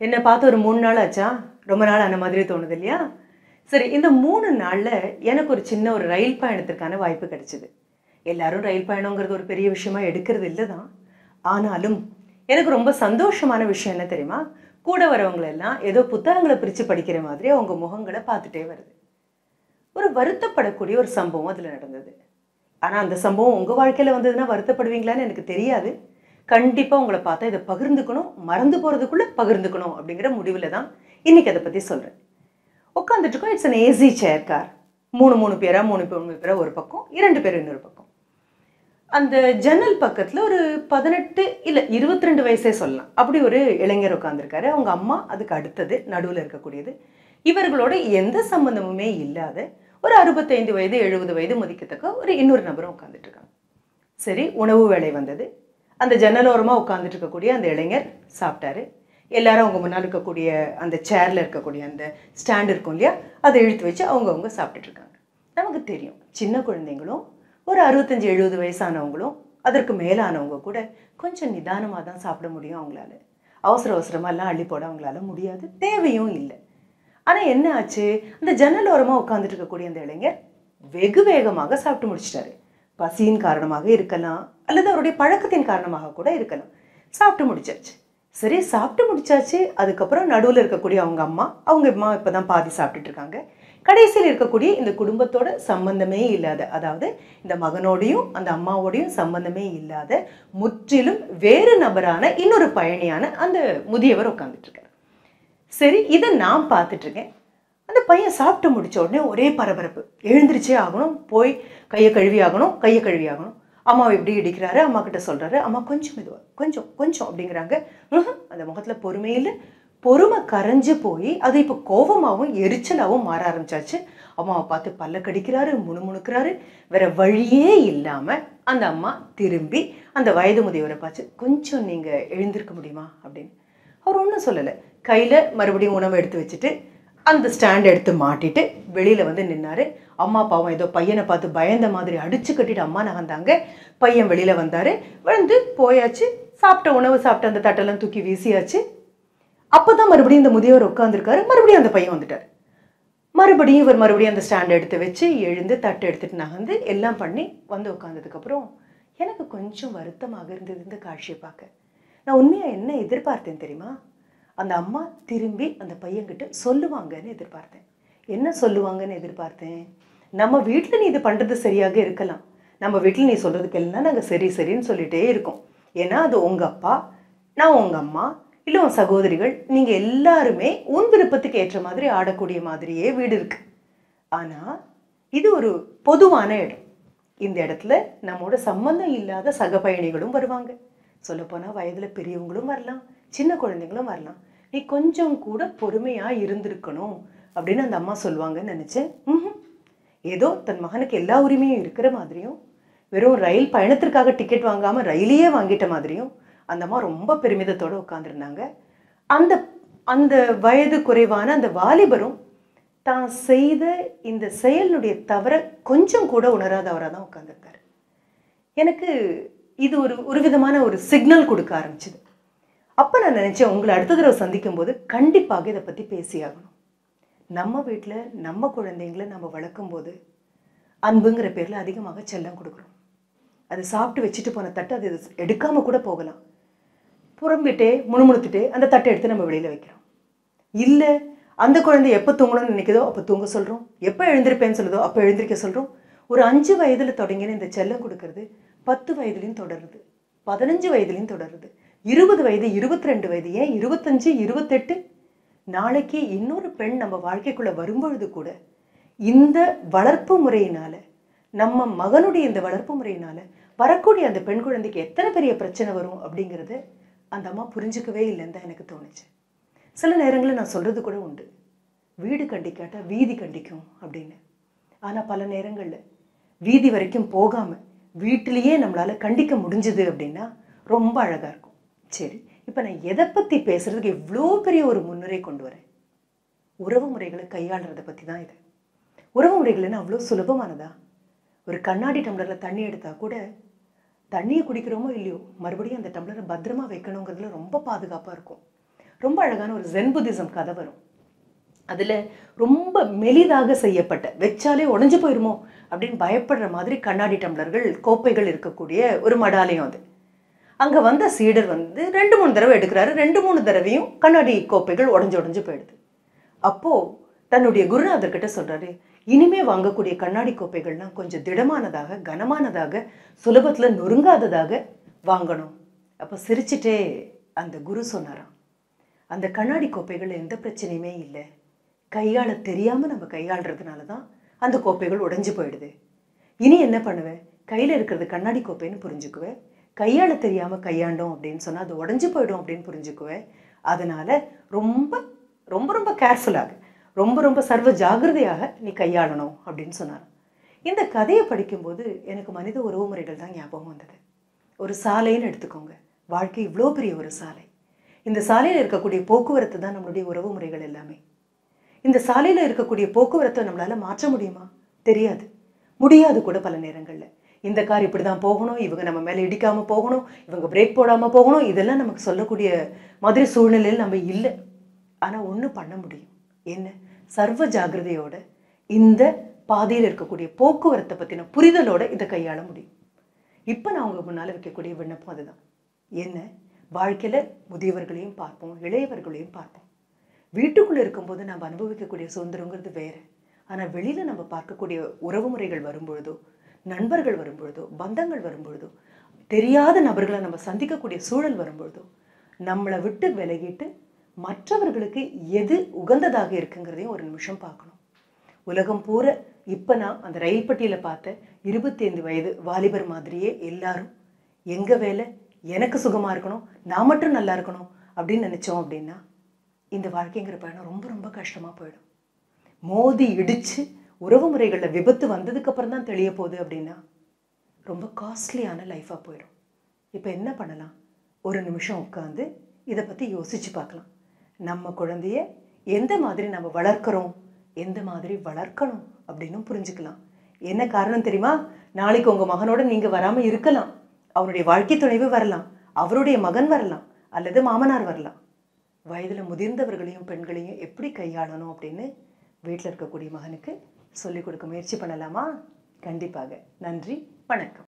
என்னை பார்த்து ஒரு மூணு நாள் ஆச்சா ரொம்ப நாள் ஆன மாதிரி தோணுது இல்லையா சரி இந்த மூணு நாளில் எனக்கு ஒரு சின்ன ஒரு ரயில் பயணத்திற்கான வாய்ப்பு கிடைச்சிது எல்லாரும் ரயில் பயணங்கிறது ஒரு பெரிய விஷயமா எடுக்கிறது இல்லை தான் ஆனாலும் எனக்கு ரொம்ப சந்தோஷமான விஷயம் என்ன தெரியுமா கூட வரவங்களெல்லாம் ஏதோ புத்தகங்களை பிரித்து படிக்கிற மாதிரி அவங்க முகங்களை பார்த்துட்டே வருது ஒரு வருத்தப்படக்கூடிய ஒரு சம்பவம் அதில் நடந்தது ஆனால் அந்த சம்பவம் உங்கள் வாழ்க்கையில் வந்ததுன்னா வருத்தப்படுவீங்களான்னு எனக்கு தெரியாது கண்டிப்பாக உங்களை பார்த்தா இதை பகிர்ந்துக்கணும் மறந்து போகிறதுக்குள்ளே பகிர்ந்துக்கணும் அப்படிங்கிற முடிவில் தான் இன்றைக்கி அதை பற்றி சொல்கிறேன் உட்காந்துட்டுருக்கோம் it's an AC chair car மூணு மூணு பேரா மூணு பேர் மூணு பேரா ஒரு பக்கம் இரண்டு பேர் இன்னொரு பக்கம் அந்த ஜன்னல் பக்கத்தில் ஒரு பதினெட்டு இல்லை இருபத்தி ரெண்டு வயசே சொல்லலாம் அப்படி ஒரு இளைஞர் உட்காந்துருக்காரு அவங்க அம்மா அதுக்கு அடுத்தது நடுவில் இருக்கக்கூடியது இவர்களோட எந்த சம்பந்தமுமே இல்லாத ஒரு அறுபத்தைந்து வயது எழுபது வயது மதிக்கத்தக்க ஒரு இன்னொரு நபரும் உட்காந்துட்டு இருக்காங்க சரி உணவு வேலை வந்தது அந்த ஜன்னலோரமாக உட்காந்துட்டு இருக்கக்கூடிய அந்த இளைஞர் சாப்பிட்டாரு எல்லாரும் அவங்க முன்னால் இருக்கக்கூடிய அந்த சேரில் இருக்கக்கூடிய அந்த ஸ்டாண்ட் இருக்கும் இல்லையா அதை இழுத்து வச்சு அவங்கவுங்க சாப்பிட்டுட்டு இருக்காங்க நமக்கு தெரியும் சின்ன குழந்தைங்களும் ஒரு அறுபத்தஞ்சு எழுபது வயசானவங்களும் அதற்கு மேலானவங்க கூட கொஞ்சம் நிதானமாக தான் சாப்பிட முடியும் அவங்களால அவசர அவசரமாலாம் அள்ளி போட அவங்களால முடியாது தேவையும் இல்லை ஆனால் என்ன ஆச்சு அந்த ஜன்னல் ஓரமாக உட்காந்துட்டு இருக்கக்கூடிய அந்த இளைஞர் வெகு வேகமாக சாப்பிட்டு முடிச்சிட்டாரு பசியின் காரணமாக இருக்கலாம் அல்லது அவருடைய பழக்கத்தின் காரணமாக கூட இருக்கலாம் சாப்பிட்டு முடிச்சாச்சு சரி சாப்பிட்டு முடிச்சாச்சு அதுக்கப்புறம் நடுவில் இருக்கக்கூடிய அவங்க அம்மா அவங்க அம்மா இப்போ தான் பாதி சாப்பிட்டுட்டு இருக்காங்க கடைசியில் இருக்கக்கூடிய இந்த குடும்பத்தோட சம்பந்தமே இல்லாத அதாவது இந்த மகனோடையும் அந்த அம்மாவோடையும் சம்பந்தமே இல்லாத முற்றிலும் வேறு நபரான இன்னொரு பயணியான அந்த முதியவர் உட்காந்துட்டு இருக்காரு சரி இதை நான் பார்த்துட்டு இருக்கேன் அந்த பையன் சாப்பிட்டு முடிச்ச உடனே ஒரே பரபரப்பு எழுந்திரிச்சே ஆகணும் போய் கையை கழுவி ஆகணும் கையை கழுவி ஆகணும் அம்மாவை எப்படி இடிக்கிறாரு அம்மா கிட்ட சொல்றாரு அம்மா கொஞ்சம் மெதுவா கொஞ்சம் கொஞ்சம் அப்படிங்கிறாங்க ம்ஹும். அந்த முகத்துல பொறுமையில் பொறுமை கரைஞ்சு போய் அது இப்போ கோபமாகவும் எரிச்சலாகவும் மாற ஆரம்பிச்சாச்சு அம்மாவை பார்த்து பல்ல கடிக்கிறாரு முணுமுணுக்கிறாரு வேற வழியே இல்லாம அந்த அம்மா திரும்பி அந்த வயது முதியவரை பார்த்து கொஞ்சம் நீங்க எழுந்திருக்க முடியுமா அப்படின்னு அவர் ஒன்றும் சொல்லலை கையில் மறுபடியும் உணவு எடுத்து வச்சுட்டு அந்த ஸ்டாண்ட் எடுத்து மாட்டிட்டு வெளியில் வந்து நின்னாரு அம்மா பாவம் ஏதோ பையனை பார்த்து பயந்த மாதிரி அடிச்சு கட்டிட்டு அம்மா நகர்ந்தாங்க பையன் வெளியில் வந்தார் வந்து போயாச்சு சாப்பிட்ட உணவு சாப்பிட்ட அந்த தட்டெல்லாம் தூக்கி வீசியாச்சு அப்போ தான் மறுபடியும் இந்த முதியவர் உட்காந்துருக்காரு மறுபடியும் அந்த பையன் வந்துட்டார் மறுபடியும் இவர் மறுபடியும் அந்த ஸ்டாண்ட் எடுத்து வச்சு எழுந்து தட்டு எடுத்துட்டு நகர்ந்து எல்லாம் பண்ணி வந்து உட்காந்ததுக்கப்புறம் எனக்கு கொஞ்சம் வருத்தமாக இருந்தது இந்த காட்சியை பார்க்க நான் உண்மையாக என்ன எதிர்பார்த்தேன் தெரியுமா அந்த அம்மா திரும்பி அந்த பையன்கிட்ட சொல்லுவாங்கன்னு எதிர்பார்த்தேன் என்ன சொல்லுவாங்கன்னு எதிர்பார்த்தேன் நம்ம வீட்டில் நீ இது பண்ணுறது சரியாக இருக்கலாம் நம்ம வீட்டில் நீ சொல்கிறதுக்கெல்லாம் நாங்கள் சரி சரின்னு சொல்லிட்டே இருக்கோம் ஏன்னா அது உங்கள் அப்பா நான் உங்கள் அம்மா இல்லை உன் சகோதரிகள் நீங்கள் எல்லாருமே உன் விருப்பத்துக்கு ஏற்ற மாதிரி ஆடக்கூடிய மாதிரியே வீடு இருக்கு ஆனால் இது ஒரு பொதுவான இடம் இந்த இடத்துல நம்மோட சம்பந்தம் இல்லாத சக பயணிகளும் வருவாங்க சொல்லப்போனால் வயதில் பெரியவங்களும் வரலாம் சின்ன குழந்தைங்களும் வரலாம் நீ கொஞ்சம் கூட பொறுமையாக இருந்திருக்கணும் அப்படின்னு அந்த அம்மா சொல்லுவாங்கன்னு நினச்சேன் ம்ஹும். ஏதோ தன் மகனுக்கு எல்லா உரிமையும் இருக்கிற மாதிரியும் வெறும் ரயில் பயணத்திற்காக டிக்கெட் வாங்காமல் ரயிலையே வாங்கிட்ட மாதிரியும் அந்த அம்மா ரொம்ப பெருமிதத்தோடு உட்காந்துருந்தாங்க அந்த அந்த வயது குறைவான அந்த வாலிபரும் தான் செய்த இந்த செயலுடைய தவற கொஞ்சம் கூட உணராதவராக தான் உட்காந்துருக்காரு எனக்கு இது ஒரு ஒரு விதமான ஒரு சிக்னல் கொடுக்க ஆரம்பிச்சுது அப்போ நான் நினச்சேன் உங்களை அடுத்த தடவை சந்திக்கும் போது கண்டிப்பாக இதை பற்றி பேசியாகணும் நம்ம வீட்டில் நம்ம குழந்தைங்களை நம்ம வளர்க்கும் போது அன்புங்கிற பேரில் அதிகமாக செல்லம் கொடுக்குறோம் அது சாப்பிட்டு வச்சுட்டு போன தட்டு அது எடுக்காமல் கூட போகலாம் புறம்பிட்டே முணுமுணுத்துட்டே அந்த தட்டை எடுத்து நம்ம வெளியில் வைக்கிறோம் இல்லை அந்த குழந்தை எப்போ தூங்கணும்னு நினைக்குதோ அப்போ தூங்க சொல்கிறோம் எப்போ எழுந்திருப்பேன்னு சொல்லுதோ அப்போ எழுந்திருக்க சொல்கிறோம் ஒரு அஞ்சு வயதில் தொடங்கின இந்த செல்லம் கொடுக்கறது பத்து வயதுலையும் தொடருது பதினஞ்சு வயதுலையும் தொடருது இருபது வயது இருபத்தி ரெண்டு வயது ஏன் இருபத்தஞ்சு இருபத்தெட்டு நாளைக்கு இன்னொரு பெண் நம்ம வாழ்க்கைக்குள்ளே வரும்பொழுது கூட இந்த வளர்ப்பு முறையினால நம்ம மகனுடைய இந்த வளர்ப்பு முறையினால வரக்கூடிய அந்த பெண் குழந்தைக்கு எத்தனை பெரிய பிரச்சனை வரும் அப்படிங்கிறத அந்த அம்மா புரிஞ்சுக்கவே இல்லைன்னு தான் எனக்கு தோணுச்சு சில நேரங்களில் நான் சொல்கிறது கூட உண்டு வீடு கண்டிக்காட்டா வீதி கண்டிக்கும் அப்படின்னு ஆனால் பல நேரங்களில் வீதி வரைக்கும் போகாமல் வீட்டிலேயே நம்மளால் கண்டிக்க முடிஞ்சது அப்படின்னா ரொம்ப அழகாக இருக்கும் சரி இப்போ நான் எதை பற்றி பேசுகிறதுக்கு இவ்வளோ பெரிய ஒரு முன்னுரை கொண்டு வரேன் உறவு முறைகளை கையாளுறதை பற்றி தான் இது உறவு முறைகள்னு அவ்வளோ சுலபமானதா ஒரு கண்ணாடி டம்ளரில் தண்ணி எடுத்தால் கூட தண்ணியை குடிக்கிறோமோ இல்லையோ மறுபடியும் அந்த டம்ளரை பத்திரமா வைக்கணுங்கிறதுல ரொம்ப பாதுகாப்பாக இருக்கும் ரொம்ப அழகான ஒரு ஜென் புத்திசம் கதை வரும் அதில் ரொம்ப மெலிதாக செய்யப்பட்ட வச்சாலே உடஞ்சு போயிருமோ அப்படின்னு பயப்படுற மாதிரி கண்ணாடி டம்ளர்கள் கோப்பைகள் இருக்கக்கூடிய ஒரு மடாலயம் அது அங்கே வந்த சீடர் வந்து ரெண்டு மூணு தடவை எடுக்கிறாரு ரெண்டு மூணு தடவையும் கண்ணாடி கோப்பைகள் உடஞ்சு உடஞ்சு போயிடுது அப்போது தன்னுடைய குருநாதர்கிட்ட சொல்கிறாரு இனிமே வாங்கக்கூடிய கண்ணாடி கோப்பைகள்லாம் கொஞ்சம் திடமானதாக கனமானதாக சுலபத்தில் நொறுங்காததாக வாங்கணும் அப்போ சிரிச்சிட்டே அந்த குரு சொன்னாராம் அந்த கண்ணாடி கோப்பைகள் எந்த பிரச்சனையுமே இல்லை கையாள தெரியாமல் நம்ம கையாளுறதுனால தான் அந்த கோப்பைகள் உடைஞ்சு போயிடுது இனி என்ன பண்ணுவேன் கையில் இருக்கிறது கண்ணாடி கோப்பைன்னு புரிஞ்சுக்குவேன் கையாள தெரியாமல் கையாண்டோம் அப்படின்னு சொன்னால் அது உடஞ்சு போயிடும் அப்படின்னு புரிஞ்சுக்குவேன் அதனால் ரொம்ப ரொம்ப ரொம்ப கேர்ஃபுல்லாக ரொம்ப ரொம்ப சர்வ ஜாகிரதையாக நீ கையாளணும் அப்படின்னு சொன்னார் இந்த கதையை படிக்கும்போது எனக்கு மனித உறவு முறைகள் தான் ஞாபகம் வந்தது ஒரு சாலைன்னு எடுத்துக்கோங்க வாழ்க்கை இவ்வளோ பெரிய ஒரு சாலை இந்த சாலையில் இருக்கக்கூடிய போக்குவரத்து தான் நம்மளுடைய உறவு முறைகள் எல்லாமே இந்த சாலையில் இருக்கக்கூடிய போக்குவரத்தை நம்மளால் மாற்ற முடியுமா தெரியாது முடியாது கூட பல நேரங்களில் இந்த கார் இப்படி தான் போகணும் இவங்க நம்ம மேலே இடிக்காமல் போகணும் இவங்க பிரேக் போடாமல் போகணும் இதெல்லாம் நமக்கு சொல்லக்கூடிய மாதிரி சூழ்நிலையில் நம்ம இல்லை ஆனால் ஒன்று பண்ண முடியும் என்ன சர்வ ஜாகிரதையோட இந்த பாதையில் இருக்கக்கூடிய போக்குவரத்தை பற்றின புரிதலோட இதை கையாள முடியும் இப்போ நான் உங்க முன்னால் வைக்கக்கூடிய விண்ணப்பம் அதுதான் என்ன வாழ்க்கையில் முதியவர்களையும் பார்ப்போம் இளையவர்களையும் பார்ப்போம் வீட்டுக்குள்ளே இருக்கும்போது நம்ம அனுபவிக்கக்கூடிய சுதந்திரங்கிறது வேறு ஆனால் வெளியில் நம்ம பார்க்கக்கூடிய உறவு முறைகள் வரும்பொழுதோ நண்பர்கள் வரும்பொழுதோ பந்தங்கள் வரும்பொழுதோ தெரியாத நபர்களை நம்ம சந்திக்கக்கூடிய சூழல் வரும்பொழுதோ நம்மளை விட்டு விலகிட்டு மற்றவர்களுக்கு எது உகந்ததாக இருக்குங்கிறதையும் ஒரு நிமிஷம் பார்க்கணும் உலகம் பூரா இப்போ நான் அந்த ரயில் பட்டியில் பார்த்த இருபத்தைந்து வயது வாலிபர் மாதிரியே எல்லாரும் எங்கள் வேலை எனக்கு சுகமாக இருக்கணும் நான் மட்டும் நல்லா இருக்கணும் அப்படின்னு நினச்சோம் அப்படின்னா இந்த வாழ்க்கைங்கிற பயணம் ரொம்ப ரொம்ப கஷ்டமாக போயிடும் மோதி இடித்து உறவு முறைகளில் விபத்து வந்ததுக்கப்புறம் தான் தெளிய போகுது அப்படின்னா ரொம்ப காஸ்ட்லியான லைஃபாக போயிடும் இப்போ என்ன பண்ணலாம் ஒரு நிமிஷம் உட்காந்து இதை பற்றி யோசித்து பார்க்கலாம் நம்ம குழந்தைய எந்த மாதிரி நம்ம வளர்க்குறோம் எந்த மாதிரி வளர்க்கணும் அப்படின்னும் புரிஞ்சுக்கலாம் என்ன காரணம் தெரியுமா நாளைக்கு உங்கள் மகனோட நீங்கள் வராமல் இருக்கலாம் அவனுடைய வாழ்க்கை துணைவு வரலாம் அவருடைய மகன் வரலாம் அல்லது மாமனார் வரலாம் வயதில் முதிர்ந்தவர்களையும் பெண்களையும் எப்படி கையாளணும் அப்படின்னு வீட்டில் இருக்கக்கூடிய மகனுக்கு சொல்லிக் கொடுக்க முயற்சி பண்ணலாமா கண்டிப்பாக நன்றி வணக்கம்